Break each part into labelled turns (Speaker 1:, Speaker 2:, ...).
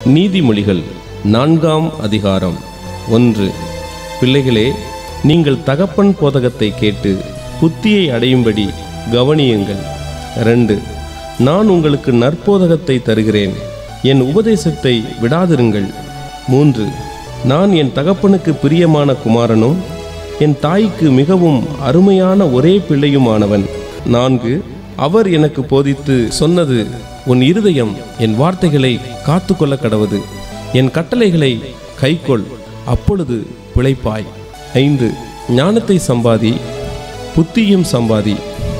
Speaker 1: நீதிமொழிகள் நான்காம் அதிகாரம் ஒன்று பிள்ளைகளே நீங்கள் தகப்பன் போதகத்தை கேட்டு புத்தியை அடையும்படி கவனியுங்கள் ரெண்டு நான் உங்களுக்கு நற்போதகத்தை தருகிறேன் என் உபதேசத்தை விடாதிருங்கள் மூன்று நான் என் தகப்பனுக்கு பிரியமான குமாரனும் என் தாய்க்கு மிகவும் அருமையான ஒரே பிள்ளையுமானவன் நான்கு அவர் எனக்கு போதித்து சொன்னது உன் இருதயம் என் வார்த்தைகளை காத்துக்கொள்ள கடவது என் கட்டளைகளை கைக்கொள் அப்பொழுது பிழைப்பாய் ஐந்து ஞானத்தை சம்பாதி புத்தியும் சம்பாதி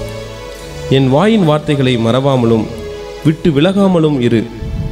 Speaker 1: என் வாயின் வார்த்தைகளை மறவாமலும் விட்டு விலகாமலும் இரு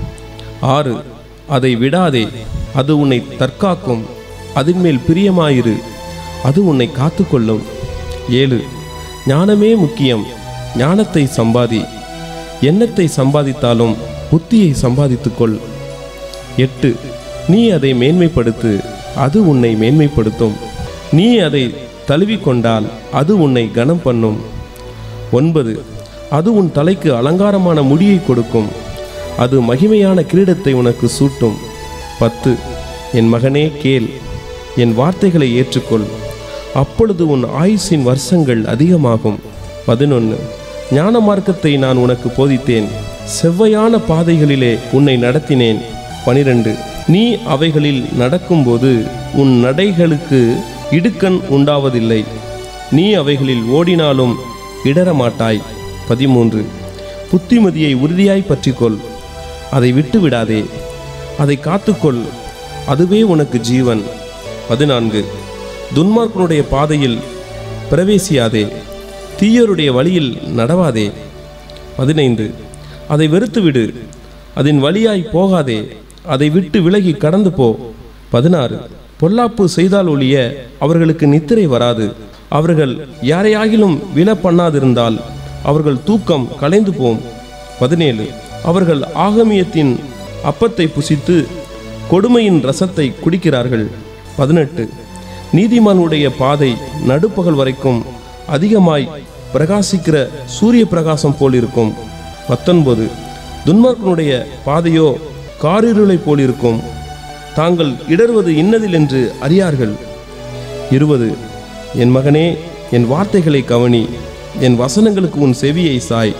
Speaker 1: ஆறு அதை விடாதே அது உன்னை தற்காக்கும் அதின்மேல் பிரியமாயிரு அது உன்னை காத்துக்கொள்ளும் ஏழு ஞானமே முக்கியம் ஞானத்தை சம்பாதி எண்ணத்தை சம்பாதித்தாலும் புத்தியை சம்பாதித்துக்கொள் எட்டு நீ அதை மேன்மைப்படுத்து அது உன்னை மேன்மைப்படுத்தும் நீ அதை தழுவிக்கொண்டால் அது உன்னை கனம் பண்ணும் ஒன்பது அது உன் தலைக்கு அலங்காரமான முடியை கொடுக்கும் அது மகிமையான கிரீடத்தை உனக்கு சூட்டும் பத்து என் மகனே கேள் என் வார்த்தைகளை ஏற்றுக்கொள் அப்பொழுது உன் ஆயுசின் வருஷங்கள் அதிகமாகும் பதினொன்று ஞான மார்க்கத்தை நான் உனக்கு போதித்தேன் செவ்வையான பாதைகளிலே உன்னை நடத்தினேன் பனிரெண்டு நீ அவைகளில் நடக்கும்போது உன் நடைகளுக்கு இடுக்கண் உண்டாவதில்லை நீ அவைகளில் ஓடினாலும் இடரமாட்டாய் பதிமூன்று புத்திமதியை உறுதியாய் பற்றிக்கொள் அதை விட்டு விடாதே அதை காத்துக்கொள் அதுவே உனக்கு ஜீவன் பதினான்கு துன்மார்க்கனுடைய பாதையில் பிரவேசியாதே தீயருடைய வழியில் நடவாதே பதினைந்து அதை வெறுத்துவிடு அதன் வழியாய் போகாதே அதை விட்டு விலகி கடந்து போ பதினாறு பொல்லாப்பு செய்தால் ஒழிய அவர்களுக்கு நித்திரை வராது அவர்கள் யாரையாகிலும் வில பண்ணாதிருந்தால் அவர்கள் தூக்கம் கலைந்து போம் பதினேழு அவர்கள் ஆகமியத்தின் அப்பத்தை புசித்து கொடுமையின் ரசத்தை குடிக்கிறார்கள் பதினெட்டு நீதிமானுடைய பாதை நடுப்பகல் வரைக்கும் அதிகமாய் பிரகாசிக்கிற சூரிய பிரகாசம் போல் இருக்கும் பத்தொன்பது துன்மார்க்கனுடைய பாதையோ காரிருளைப் போல் இருக்கும் தாங்கள் இடறுவது இன்னதில் என்று அறியார்கள் இருபது என் மகனே என் வார்த்தைகளை கவனி என் வசனங்களுக்கு உன் செவியை சாய்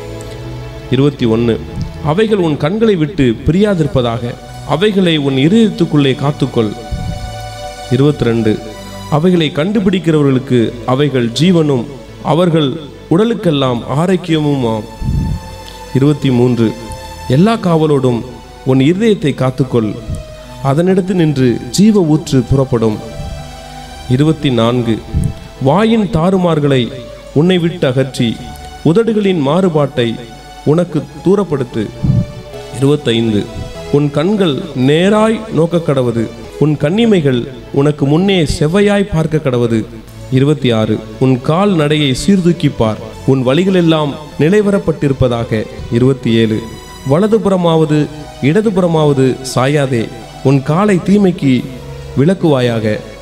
Speaker 1: இருபத்தி ஒன்று அவைகள் உன் கண்களை விட்டு பிரியாதிருப்பதாக அவைகளை உன் இதயத்துக்குள்ளே காத்துக்கொள் இருபத்தி ரெண்டு அவைகளை கண்டுபிடிக்கிறவர்களுக்கு அவைகள் ஜீவனும் அவர்கள் உடலுக்கெல்லாம் ஆரோக்கியமுமாம் இருபத்தி மூன்று எல்லா காவலோடும் உன் இருதயத்தை காத்துக்கொள் அதனிடத்து நின்று ஜீவ ஊற்று புறப்படும் இருபத்தி நான்கு வாயின் தாறுமார்களை உன்னை விட்டு அகற்றி உதடுகளின் மாறுபாட்டை உனக்கு தூரப்படுத்து இருபத்தைந்து உன் கண்கள் நேராய் நோக்க கடவது உன் கண்ணிமைகள் உனக்கு முன்னே செவ்வையாய் பார்க்க கடவது இருபத்தி ஆறு உன் கால் நடையை சீர்தூக்கிப் பார் உன் வழிகளெல்லாம் நிலைவரப்பட்டிருப்பதாக இருபத்தி ஏழு வலதுபுறமாவது இடதுபுறமாவது சாயாதே உன் காலை தீமைக்கு விளக்குவாயாக